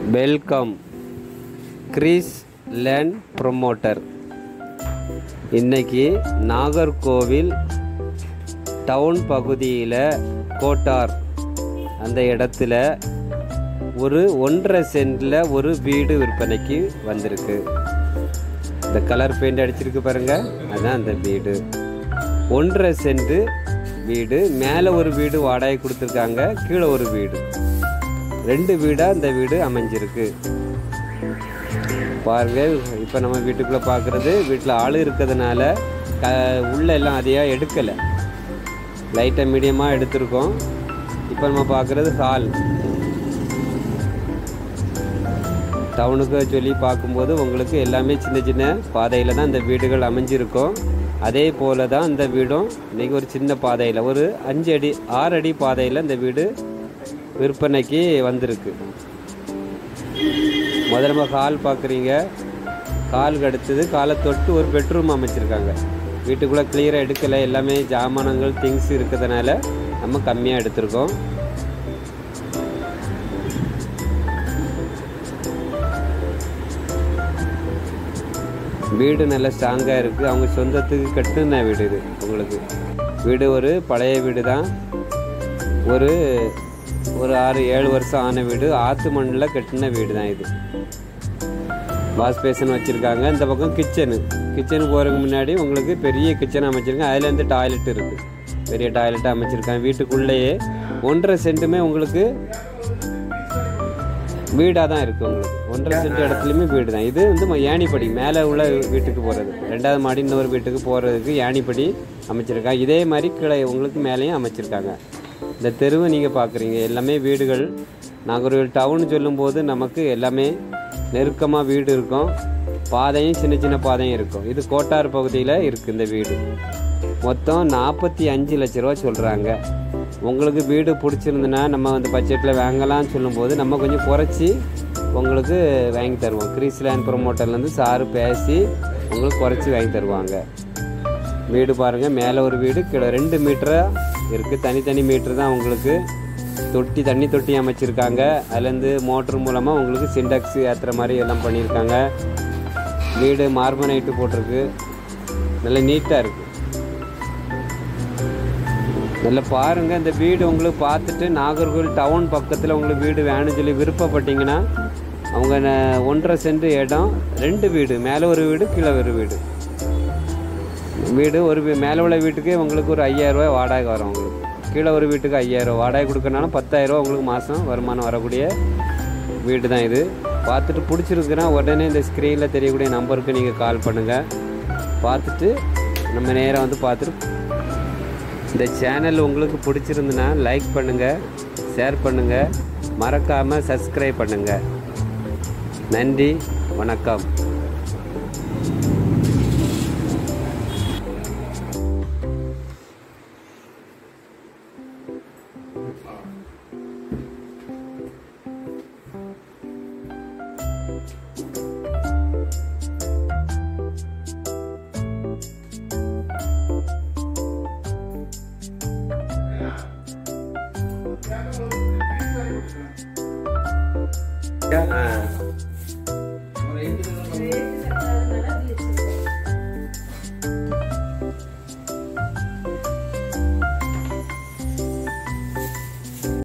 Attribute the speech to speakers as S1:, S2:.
S1: welcome Greece land promoter இன்னைக்கு Nagercoil down பகுதியில் கோட்டார் அந்த இடத்துல ஒரு ஒன்றரை சென்டில் ஒரு வீடு விற்பனைக்கு வந்திருக்கு இந்த கலர் பெயிண்ட் அடிச்சிருக்கு பாருங்க அதான் அந்த வீடு ஒன்றரை சென்ட் வீடு மேலே ஒரு வீடு வாடகை கொடுத்துருக்காங்க கீழே ஒரு வீடு ரெண்டு வீடாக இந்த வீடு அமைஞ்சிருக்கு பாருங்க இப்போ நம்ம வீட்டுக்குள்ளே பார்க்குறது வீட்டில் ஆள் இருக்கிறதுனால க உள்ள எல்லாம் அதிகம் எடுக்கலை லைட்டாக மீடியமாக எடுத்திருக்கோம் இப்போ நம்ம பார்க்குறது ஹால் டவுனுக்கு சொல்லி பார்க்கும்போது உங்களுக்கு எல்லாமே சின்ன சின்ன பாதையில் தான் இந்த வீடுகள் அமைஞ்சிருக்கும் அதே போல தான் இந்த வீடும் இன்றைக்கி ஒரு சின்ன பாதையில் ஒரு அஞ்சு அடி ஆறு அடி பாதையில் இந்த வீடு விற்பனைக்கு வந்திருக்கு முதல்ல நம்ம ஹால் பார்க்குறீங்க காலுக்கு அடுத்தது காலை தொட்டு ஒரு பெட்ரூம் அமைச்சிருக்காங்க வீட்டுக்குள்ளே கிளியராக எடுக்கலை எல்லாமே ஜாமானங்கள் திங்ஸ் இருக்கிறதுனால நம்ம கம்மியாக எடுத்திருக்கோம் வீடு நல்ல ஸ்ட்ராங்காக இருக்குது அவங்க சொந்தத்துக்கு கட்டுன வீடு இது உங்களுக்கு வீடு ஒரு பழைய வீடு தான் ஒரு ஒரு ஆறு ஏழு வருஷம் ஆன வீடு ஆற்று மண்ணில் கட்டின வீடு தான் இது வாஷ் பேசன் வச்சுருக்காங்க இந்த பக்கம் கிச்சனு கிச்சனுக்கு போகிறதுக்கு முன்னாடி உங்களுக்கு பெரிய கிச்சன் அமைச்சிருக்காங்க அதுலேருந்து டாய்லெட் இருக்குது பெரிய டாய்லெட் அமைச்சிருக்காங்க வீட்டுக்குள்ளேயே ஒன்றரை சென்ட்டுமே உங்களுக்கு வீடாக தான் இருக்குது உங்களுக்கு ஒன்றரை சென்ட் இடத்துலையுமே வீடு தான் இது வந்து ம- ஏணிப்படி மேலே உள்ள வீட்டுக்கு போகிறது ரெண்டாவது மாடி இன்னொரு வீட்டுக்கு போகிறதுக்கு ஏணிப்படி அமைச்சிருக்காங்க இதே மாதிரி கீழே உங்களுக்கு மேலேயும் அமைச்சிருக்காங்க இந்த தெருவை நீங்கள் பார்க்குறீங்க எல்லாமே வீடுகள் நாகர்கோவில் டவுன் சொல்லும்போது நமக்கு எல்லாமே நெருக்கமாக வீடு இருக்கும் பாதையும் சின்ன சின்ன பாதையும் இருக்கும் இது கோட்டார் பகுதியில் இருக்குது இந்த வீடு மொத்தம் நாற்பத்தி அஞ்சு லட்ச ரூபா சொல்கிறாங்க உங்களுக்கு வீடு பிடிச்சிருந்துன்னா நம்ம வந்து பட்ஜெட்டில் வாங்கலாம்னு சொல்லும்போது நம்ம கொஞ்சம் குறைச்சி உங்களுக்கு வாங்கி தருவோம் கிரீஸ்லேண்ட் ப்ரொமோட்டர்லேருந்து சாரு பேசி உங்களுக்கு குறைச்சி வாங்கி தருவாங்க வீடு பாருங்கள் மேலே ஒரு வீடு கீழே ரெண்டு மீட்டராக இருக்குது தனித்தனி மீட்டர் தான் உங்களுக்கு தொட்டி தண்ணி தொட்டி அமைச்சிருக்காங்க அதுலேருந்து மோட்ரு மூலமாக உங்களுக்கு சிண்டக்ஸ் ஏற்றுற மாதிரி எல்லாம் பண்ணியிருக்காங்க வீடு மார்பனைட்டு போட்டிருக்கு நல்ல நீட்டாக இருக்குது நல்லா பாருங்க இந்த வீடு உங்களுக்கு பார்த்துட்டு நாகர்கோவில் டவுன் பக்கத்தில் உங்களுக்கு வீடு வேணும்னு சொல்லி விருப்பப்பட்டீங்கன்னா அவங்க ந- ஒன்றரை சென்ட் இடம் ரெண்டு வீடு மேலே ஒரு வீடு கீழே ஒரு வீடு வீடு ஒரு வீ- மேலே உள்ள வீட்டுக்கு உங்களுக்கு ஒரு ஐயாயிரம் ரூபாய் வாடகை வரும் உங்களுக்கு கீழே ஒரு வீட்டுக்கு ஐயாயிரம் ரூபாய் வாடகை கொடுக்கறனால பத்தாயிரம் ரூபாய் உங்களுக்கு மாதம் வருமானம் வரக்கூடிய வீடு தான் இது பார்த்துட்டு பிடிச்சிருக்குன்னா உடனே இந்த ஸ்க்ரீனில் தெரியக்கூடிய நம்பருக்கு நீங்கள் கால் பண்ணுங்கள் பார்த்துட்டு நம்ம நேராக வந்து பார்த்துட்டு இந்த சேனல் உங்களுக்கு பிடிச்சிருந்துன்னா லைக் பண்ணுங்கள் ஷேர் பண்ணுங்கள் மறக்காமல் சப்ஸ்கிரைப் பண்ணுங்கள் நன்றி வணக்கம்
S2: ஒரு ஐந்து